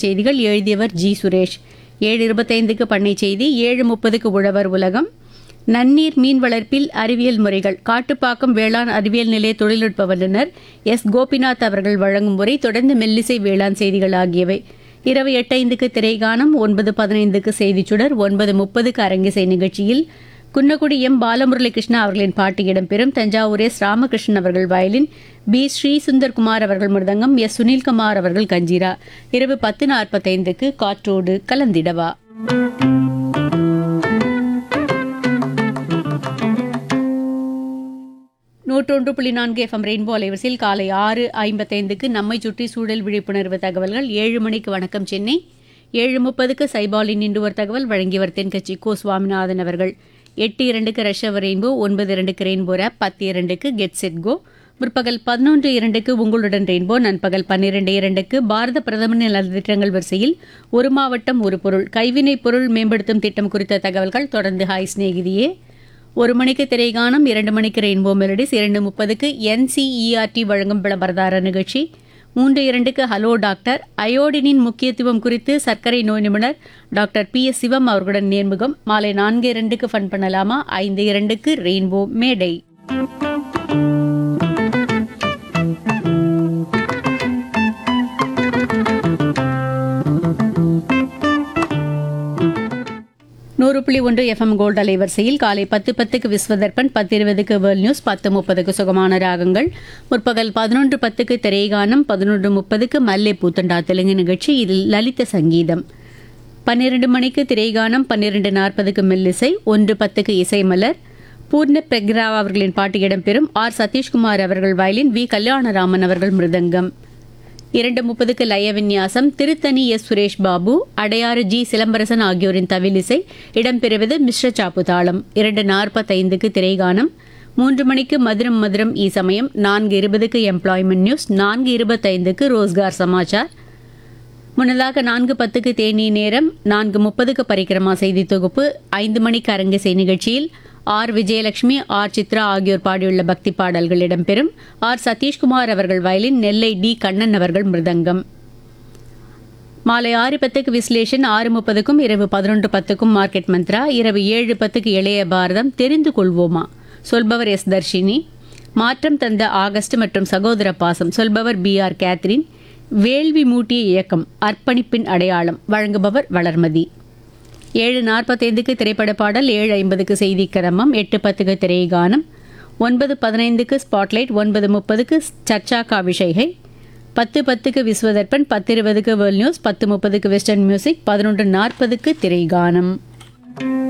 செய்திகள் எழுதியவர் ஜி சுரேஷ் ஏழு இருபத்தைந்துக்கு பண்ணை செய்தி ஏழு முப்பதுக்கு உழவர் உலகம் நன்னீர் மீன் வளர்ப்பில் அறிவியல் முறைகள் காட்டுப்பாக்கம் வேளாண் அறிவியல் நிலைய தொழில்நுட்ப வல்லுநர் எஸ் கோபிநாத் அவர்கள் வழங்கும் முறை தொடர்ந்து மெல்லிசை வேளாண் செய்திகள் ஆகியவை இரவு எட்டைந்துக்கு திரைகானம் ஒன்பது பதினைந்துக்கு செய்திச்சுடர் ஒன்பது முப்பதுக்கு அரங்கிசை நிகழ்ச்சியில் குன்னக்குடி எம் பாலமுரளி கிருஷ்ணா அவர்களின் பாட்டு இடம்பெறும் தஞ்சாவூர் எஸ் ராமகிருஷ்ணன் அவர்கள் வயலின் பி ஸ்ரீ சுந்தர்குமார் அவர்கள் மிருதங்கம் எஸ் சுனில்குமார் அவர்கள் கஞ்சிரா இரவு பத்து நாற்பத்தைந்துக்கு காற்றோடு கலந்திடவா நூற்றொன்று புள்ளி நான்கு எஃப்எம் ரெயின்போ அலைவரிசையில் காலை ஆறு ஐம்பத்தைந்துக்கு நம்மை சுற்றி சூழல் விழிப்புணர்வு தகவல்கள் ஏழு மணிக்கு வணக்கம் சென்னை ஏழு முப்பதுக்கு சைபாலின் இன்றுவர் தகவல் வழங்கியவர் தென்கட்சி கோ சுவாமிநாதன் அவர்கள் எட்டு இரண்டுக்கு ரஷ்யவர் ரெயின்போ ஒன்பது இரண்டுக்கு ரெயின்போ ரேப் பத்து இரண்டுக்கு கெட் செட் கோ முற்பகல் பதினொன்று இரண்டுக்கு உங்களுடன் ரெயின்போ நண்பகல் பன்னிரண்டு இரண்டுக்கு பாரத பிரதமரின் நலத்திட்டங்கள் வரிசையில் ஒரு மாவட்டம் ஒரு பொருள் கைவினைப் பொருள் மேம்படுத்தும் திட்டம் குறித்த தகவல்கள் தொடர்ந்து ஹாய் சிநேகிதியே ஒரு மணிக்கு திரைகானம் இரண்டு மணிக்கு ரெயின்போ மெலடிஸ் இரண்டு முப்பதுக்கு என்சிஇஆர்டி வழங்கும் விளம்பரதார நிகழ்ச்சி மூன்று இரண்டுக்கு ஹலோ டாக்டர் அயோடினின் முக்கியத்துவம் குறித்து சர்க்கரை நோய் நிபுணர் டாக்டர் பி எஸ் சிவம் அவர்களுடன் நேர்முகம் மாலை நான்கு இரண்டுக்கு ஃபன் பண்ணலாமா ஐந்து இரண்டுக்கு ரெயின்போ மேடை நூறு புள்ளி ஒன்று எஃப்எம் கோல்டு அலைவரிசையில் காலை பத்து பத்துக்கு விஸ்வதர்பன் பத்து இருபதுக்கு வேர்ல்ட் நியூஸ் பத்து முப்பதுக்கு சுகமான ராகங்கள் முற்பகல் பதினொன்று பத்துக்கு திரைகானம் பதினொன்று முப்பதுக்கு மல்லை பூத்தண்டா தெலுங்கு நிகழ்ச்சி இதில் லலித சங்கீதம் பன்னிரண்டு மணிக்கு திரைகானம் பன்னிரண்டு நாற்பதுக்கு மெல்லிசை ஒன்று பத்துக்கு இசைமலர் பூர்ண பிரக்ரா அவர்களின் பாட்டு இடம்பெறும் ஆர் சதீஷ்குமார் அவர்கள் வயலின் வி கல்யாணராமன் அவர்கள் மிருதங்கம் இரண்டு முப்பதுக்கு லய விந்யாசம் திருத்தணி எஸ் சுரேஷ் பாபு அடையாறு ஜி சிலம்பரசன் ஆகியோரின் தவிலிசை இடம்பெறுவது மிஸ்ர சாப்பு தாளம் இரண்டு நாற்பத்தைந்துக்கு திரைகானம் மூன்று மணிக்கு மதுரம் மதுரம் ஈ சமயம் நான்கு இருபதுக்கு எம்ப்ளாய்மெண்ட் நியூஸ் நான்கு இருபத்தைந்துக்கு ரோஸ்கார் சமாச்சார் முன்னதாக நான்கு பத்துக்கு தேனி நேரம் நான்கு முப்பதுக்கு பரிக்கிரமா செய்தி தொகுப்பு ஐந்து மணிக்கு அரங்கிசை நிகழ்ச்சியில் ஆர் விஜயலட்சுமி ஆர் சித்ரா ஆகியோர் பாடியுள்ள பக்தி பாடல்கள் இடம்பெறும் ஆர் சதீஷ்குமார் அவர்கள் வயலின் நெல்லை டி கண்ணன் அவர்கள் மிருதங்கம் மாலை ஆறு பத்துக்கு விஸ்லேஷன் ஆறு முப்பதுக்கும் இரவு பதினொன்று பத்துக்கும் மார்க்கெட் மந்த்ரா இரவு ஏழு பத்துக்கு இளைய பாரதம் தெரிந்து கொள்வோமா சொல்பவர் எஸ் தர்ஷினி மாற்றம் தந்த ஆகஸ்ட் மற்றும் சகோதர பாசம் சொல்பவர் பி ஆர் கேத்ரின் வேள்வி மூட்டிய இயக்கம் அர்ப்பணிப்பின் அடையாளம் வழங்குபவர் வளர்மதி ஏழு நாற்பத்தைந்துக்கு திரைப்பட பாடல் ஏழு ஐம்பதுக்கு செய்தி கிரமம் எட்டு பத்துக்கு திரைகானம் ஒன்பது பதினைந்துக்கு ஸ்பாட்லைட் ஒன்பது முப்பதுக்கு சர்ச்சா கா விஷைகை பத்து பத்துக்கு விஸ்வதர்பன் பத்து இருபதுக்கு வேர்ல்ட் நியூஸ் பத்து முப்பதுக்கு வெஸ்டர்ன் மியூசிக் பதினொன்று நாற்பதுக்கு திரைகானம்